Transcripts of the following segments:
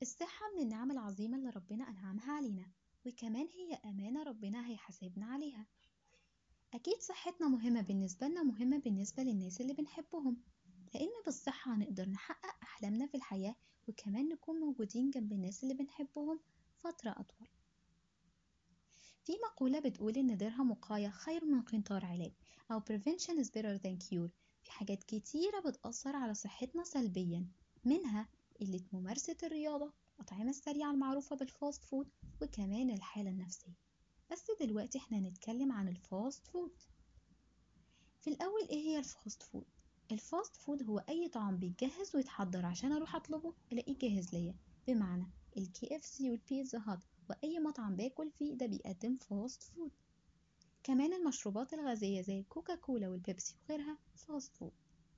الصحة من النعم العظيمة اللي ربنا أنعمها علينا وكمان هي أمانة ربنا هيحاسبنا عليها أكيد صحتنا مهمة بالنسبة لنا مهمة بالنسبة للناس اللي بنحبهم لأن بالصحة هنقدر نحقق أحلامنا في الحياة وكمان نكون موجودين جنب الناس اللي بنحبهم فترة أطول في مقولة بتقول إن درهم وقاية خير من قنطار علاج أو prevention is better than cure في حاجات كتيرة بتأثر على صحتنا سلبيا منها قلة ممارسة الرياضة الأطعمة السريعة المعروفة بالفاست فود وكمان الحالة النفسية بس دلوقتي احنا هنتكلم عن الفاست فود في الأول ايه هي الفاست فود؟ الفاست فود هو أي طعام بيتجهز ويتحضر عشان أروح أطلبه ألاقيه جاهز ليا بمعنى الكي اف سي والبيتزا هات وأي مطعم باكل فيه ده بيقدم فاست فود كمان المشروبات الغازية زي الكوكا كولا والبيبسي وغيرها فاست فود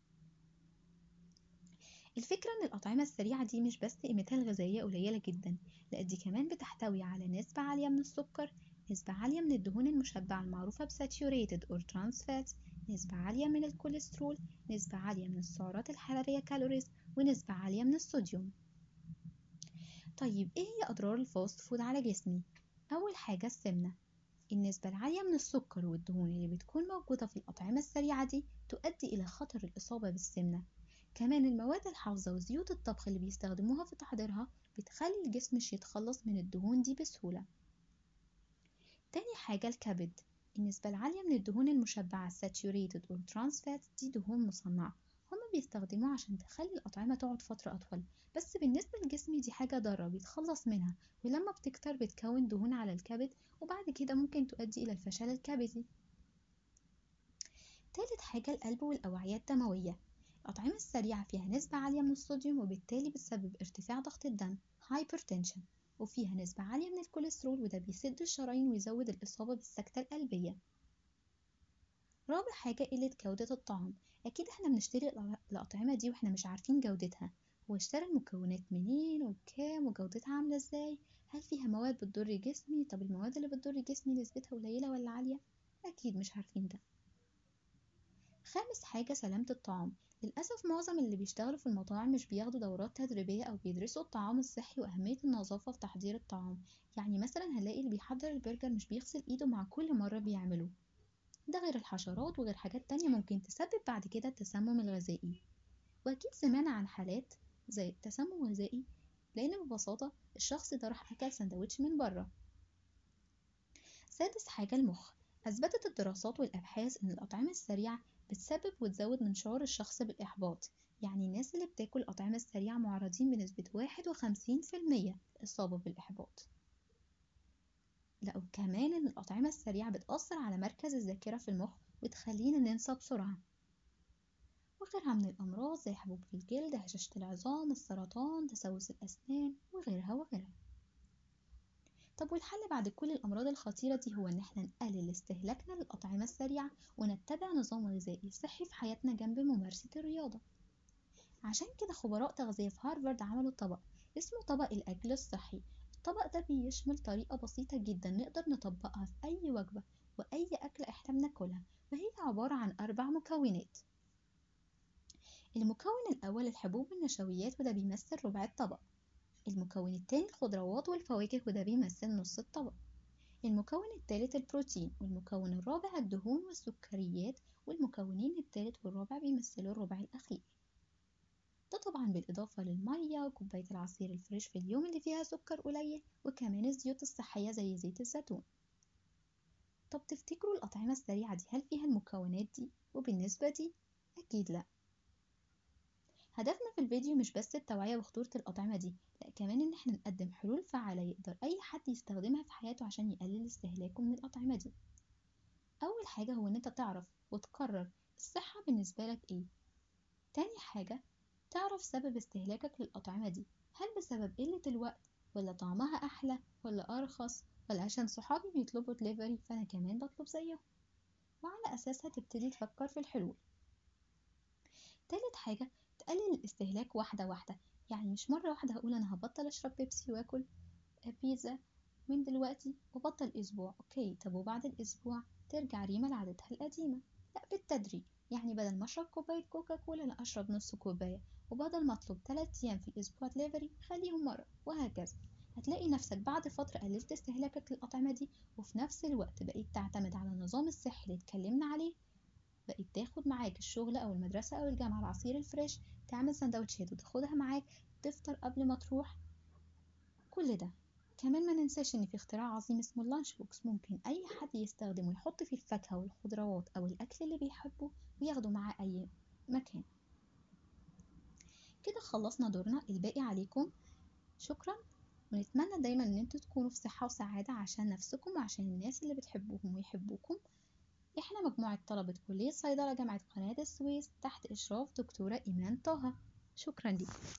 الفكرة إن الأطعمة السريعة دي مش بس قيمتها الغذائية قليلة جدا لأ دي كمان بتحتوي على نسبة عالية من السكر نسبة عالية من الدهون المشبعة المعروفة ب saturated or trans fats نسبة عالية من الكوليسترول نسبة عالية من السعرات الحرارية كالوريز ونسبة عالية من الصوديوم طيب ايه هي أضرار الفاست فود على جسمي؟ أول حاجة السمنة النسبة العالية من السكر والدهون اللي بتكون موجودة في الأطعمة السريعة دي تؤدي إلى خطر الإصابة بالسمنة كمان المواد الحافظة وزيوت الطبخ اللي بيستخدموها في تحضيرها بتخلي الجسم مش يتخلص من الدهون دي بسهولة تاني حاجة الكبد النسبة العالية من الدهون المشبعة saturated or trans fats دي دهون مصنعة هما بيستخدموها عشان تخلي الأطعمة تقعد فترة أطول بس بالنسبة للجسم دي حاجة ضارة بيتخلص منها ولما بتكتر بتكون دهون على الكبد وبعد كده ممكن تؤدي إلى الفشل الكبدي تالت حاجة القلب والأوعية الدموية الأطعمة السريعة فيها نسبة عالية من الصوديوم وبالتالي بتسبب ارتفاع ضغط الدم hypertension وفيها نسبة عالية من الكوليسترول وده بيسد الشرايين ويزود الإصابة بالسكتة القلبية رابع حاجة قلة جودة الطعام أكيد احنا بنشتري الأطعمة دي واحنا مش عارفين جودتها هو اشترى المكونات منين وبكام وجودتها عاملة ازاي هل فيها مواد بتضر جسمي طب المواد اللي بتضر جسمي نسبتها قليلة ولا عالية أكيد مش عارفين ده خامس حاجة سلامة الطعام للأسف معظم اللي بيشتغلوا في المطاعم مش بياخدوا دورات تدريبية أو بيدرسوا الطعام الصحي وأهمية النظافة في تحضير الطعام يعني مثلا هنلاقي اللي بيحضر البرجر مش بيغسل إيده مع كل مرة بيعمله ده غير الحشرات وغير حاجات تانية ممكن تسبب بعد كده التسمم الغذائي وأكيد سمعنا عن حالات زي التسمم الغذائي لأن ببساطة الشخص ده راح أكل سندوتش من بره سادس حاجة المخ أثبتت الدراسات والأبحاث إن الأطعمة السريعة بتسبب وتزود من شعور الشخص بالإحباط يعني الناس اللي بتاكل الأطعمة السريعة معرضين بنسبة واحد وخمسين في المية للإصابة بالإحباط لقوا كمان إن الأطعمة السريعة بتأثر على مركز الذاكرة في المخ وتخلينا ننسى بسرعة وغيرها من الأمراض زي حبوب في الجلد هشاشة العظام السرطان تسوس الأسنان وغيرها وغيرها طب والحل بعد كل الأمراض الخطيرة دي هو إن احنا نقلل استهلاكنا للأطعمة السريعة ونتبع نظام غذائي صحي في حياتنا جنب ممارسة الرياضة عشان كده خبراء تغذية في هارفارد عملوا طبق اسمه طبق الأكل الصحي الطبق ده بيشمل طريقة بسيطة جدا نقدر نطبقها في أي وجبة وأي أكلة احنا بناكلها وهي عبارة عن أربع مكونات المكون الأول الحبوب والنشويات وده بيمثل ربع الطبق المكون التاني الخضروات والفواكه وده بيمثل نص الطبق المكون الثالث البروتين والمكون الرابع الدهون والسكريات والمكونين الثالث والرابع بيمثلوا الربع الأخير ده طبعا بالإضافة للمية وكوباية العصير الفريش في اليوم اللي فيها سكر قليل وكمان الزيوت الصحية زي زيت الزيتون طب تفتكروا الأطعمة السريعة دي هل فيها المكونات دي وبالنسبة دي أكيد لأ هدفنا في الفيديو مش بس التوعية بخطورة الأطعمة دي لأ كمان إن احنا نقدم حلول فعالة يقدر أي حد يستخدمها في حياته عشان يقلل استهلاكه من الأطعمة دي أول حاجة هو إن أنت تعرف وتقرر الصحة بالنسبة لك إيه تاني حاجة تعرف سبب استهلاكك للأطعمة دي هل بسبب قلة الوقت ولا طعمها أحلى ولا أرخص ولا عشان صحابي بيطلبوا دليفري فأنا كمان بطلب زيهم وعلى أساسها تبتدي تفكر في الحلول تالت حاجة تقلل الاستهلاك واحدة واحدة يعني مش مرة واحدة هقول أنا هبطل أشرب بيبسي وآكل بيتزا من دلوقتي وبطل أسبوع أوكي طب وبعد الأسبوع ترجع ريما لعادتها القديمة لأ بالتدريج يعني بدل ما أشرب كوباية كوكا كولا أنا أشرب نص كوباية وبدل ما أطلب تلات أيام في الأسبوع دليفري خليهم مرة وهكذا هتلاقي نفسك بعد فترة قللت استهلاكك للأطعمة دي وفي نفس الوقت بقيت تعتمد على النظام الصحي اللي اتكلمنا عليه بقيت تاخد معاك الشغل أو المدرسة أو الجامعة العصير الفريش تعمل سندوتشات وتاخدها معاك تفطر قبل ما تروح كل ده كمان ما ننساش ان في اختراع عظيم اسمه اللانش بوكس ممكن اي حد يستخدمه يحط فيه الفاكهة والخضروات او الاكل اللي بيحبه وياخده معاه اي مكان كده خلصنا دورنا الباقي عليكم شكرا ونتمنى دايما ان انتوا تكونوا في صحة وسعادة عشان نفسكم وعشان الناس اللي بتحبوهم ويحبوكم احنا مجموعة طلبة كلية صيدلة جامعة قناة السويس تحت اشراف دكتورة ايمان طه شكرا لكم